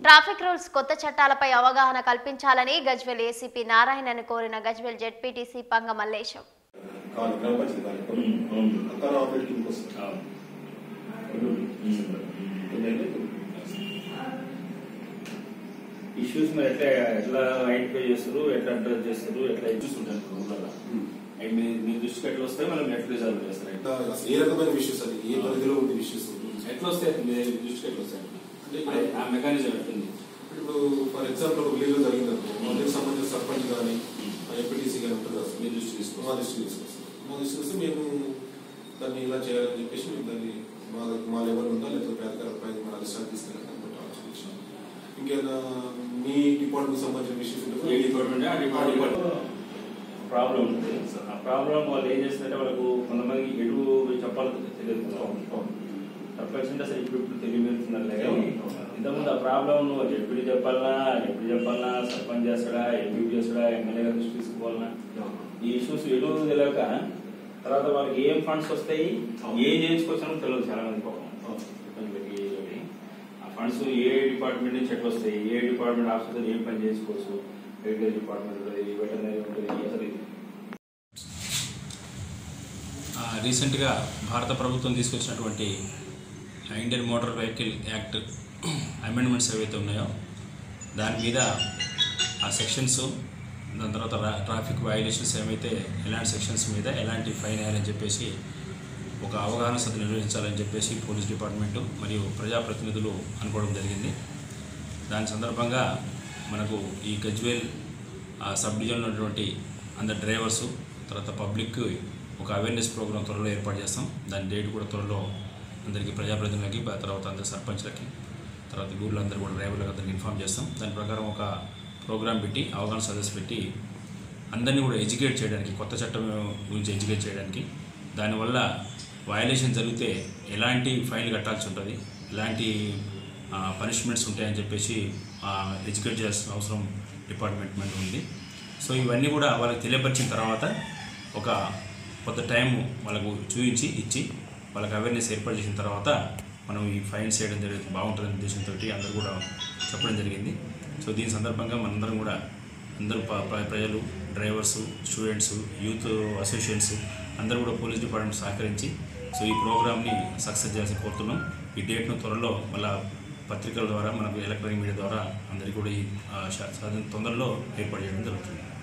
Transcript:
Traffic rules కొత్త చట్టాలపై అవగాహన కల్పించాలని గజ్వెల్ ఏసీపీ నారాయణను కోరిన గజ్వెల్ జెడ్పీటీసీ పంగ మల్లేశం కాదు గ్రామ పంచాయతీ కార్యక్రమం అక్కడ ఆపరేటింగ్ వస్తుంది ఇష్యూస్ మరి ఎట్లా ఎట్లా ఐడెంటిఫై చేస్తారు ఎట్లా అడ్రస్ చేస్తారు ఎట్లా చూస్తుంటారు ఊళ్ళలో అవి మీ మీ దృష్టికి ఎట్లా వస్తాయి మనం ఎట్లా రిజాల్వ్ చేస్తారు ఎట్లా? అసలు ఏ రకమైన విషయస్ అది ఏ పరిధిలో ఉంది విషయస్ ఎట్లా వస్తాయి మీ దృష్టికి ఎట్లా వస్తాయి అది ఆ మెకానిజం ఎట్లుంది ఇప్పుడు ఫర్ ఎగ్జాంపుల్ ఒక విలేజ్ జరిగింది అనుకో వాళ్ళకి సంబంధించిన సర్పంచ్ కానీ ఎంపీటీసీ కానీ ఉంటుంది కదా మీ దృష్టికి తీసుకో మా దృష్టికి తీసుకొస్తాం మా దృష్టికి వస్తే మేము దాన్ని ఇలా చేయాలని చెప్పేసి మేము దాన్ని మా మా లెవెల్ ఉందా లేకపోతే అధికారుల పై మన అధిష్టానికి తీసుకెళ్ళాలి అనుకుంటే ఆలోచించాం ఇంకేమైనా మీ డిపార్ట్మెంట్ సంబంధించిన విషయస్ ఏ డిపార్ట్మెంట్ ఆ డిపార్ట్మెంట్ ప్రాబ్లం ఉంటుంది ఆ ప్రాబ్లం వాళ్ళు ఏం చేస్తారంటే వాళ్ళకు కొంతమందికి ఎటు చెప్పాలో తెలియదు తప్పకుండా అసలు ఇప్పుడు ఇప్పుడు తెలియజేస్తున్నారు కానీ ఇంతకుముందు ఆ ప్రాబ్లం నువ్వు ఎప్పుడు చెప్పాలన్నా ఎప్పుడు చెప్పాలన్నా సర్పంచ్ చేస్తాడా ఎంపీ చేస్తాడా ఎమ్మెల్యే గారు దృష్టి తీసుకోవాలన్నా ఈ ఇష్యూస్ ఎటు తెలియక తర్వాత వాళ్ళకి ఏం ఫండ్స్ వస్తాయి ఏం చేయించుకోవచ్చానో తెలియదు చాలా మంది పాపం కొంతమందికి ఇది. ఆ ఫండ్స్ ఏ డిపార్ట్మెంట్ నుంచి ఎట్లా వస్తాయి ఏ డిపార్ట్మెంట్ ఆఫీసర్ ఏం పని చేసుకోవచ్చు అగ్రికల్చర్ డిపార్ట్మెంట్ ఉంటుంది వెటనరీ ఉంటుంది అసలు ఇది ఆ, రీసెంట్గా భారత ప్రభుత్వం తీసుకొచ్చినటువంటి Indian motor vehicle act amendments ఏవైతే ఉన్నాయో దాని మీద ఆ సెక్షన్స్ దాని తర్వాత రా- ట్రాఫిక్ వయలేషన్స్ ఏమైతే ఎలాంటి సెక్షన్స్ మీద ఎలాంటి ఫైన్ వేయాలని చెప్పేసి ఒక అవగాహన సభ నిర్వహించాలని చెప్పేసి పోలీస్ డిపార్ట్మెంటు మరియు ప్రజాప్రతినిధులు అనుకోవడం జరిగింది దాని సందర్భంగా మనకు ఈ గజ్వేల్ ఆ సబ్ డివిజన్లో ఉన్నటువంటి అందరు డ్రైవర్సు తర్వాత పబ్లిక్ ఒక అవేర్నెస్ ప్రోగ్రామ్ త్వరలో ఏర్పాటు చేస్తాం దాని డేట్ కూడా త్వరలో అందరికీ ప్రజాప్రతినిధులకి ఆ తర్వాత అందరి సర్పంచ్లకి తర్వాత ఊళ్ళో అందరూ కూడా డ్రైవర్లకు అందరికి ఇన్ఫామ్ చేస్తాం దాని ప్రకారం ఒక ప్రోగ్రామ్ పెట్టి అవగాహన సదస్సు పెట్టి అందరినీ కూడా ఎడ్యుకేట్ చేయడానికి కొత్త చట్టం గురించి ఎడ్యుకేట్ చేయడానికి దానివల్ల వయలేషన్ జరిగితే ఎలాంటి ఫైన్ కట్టాల్సి ఉంటుంది ఎలాంటి పనిష్మెంట్స్ ఉంటాయని చెప్పేసి ఎడ్యుకేట్ చేయాల్సిన అవసరం డిపార్ట్మెంట్ మీద ఉంది సో ఇవన్నీ కూడా వాళ్ళకి తెలియపరిచిన తర్వాత ఒక కొంత టైం వాళ్ళకు చూపించి ఇచ్చి వాళ్ళకి అవేర్నెస్ ఏర్పాటు చేసిన తర్వాత మనం ఈ ఫైన్స్ చేయడం జరిగింది బాగుంటుందనే ఉద్దేశంతో అందరూ కూడా చెప్పడం జరిగింది సో దీని సందర్భంగా మనందరం కూడా అందరూ ప- ప్ర- ప్రజలు డ్రైవర్స్ స్టూడెంట్స్ యూత్ అసోసియేషన్స్ అందరూ కూడా పోలీస్ డిపార్ట్మెంట్ సహకరించి సో ఈ ప్రోగ్రామ్ని సక్సెస్ చేయాల్సి కోరుతున్నాం ఈ డేట్ను త్వరలో మళ్ళా పత్రికల ద్వారా మనకు ఎలక్ట్రానిక్ మీడియా ద్వారా అందరికీ కూడా ఈ ఆ, శా- సాధన తొందరలో ఏర్పాటు చేయడం జరుగుతుంది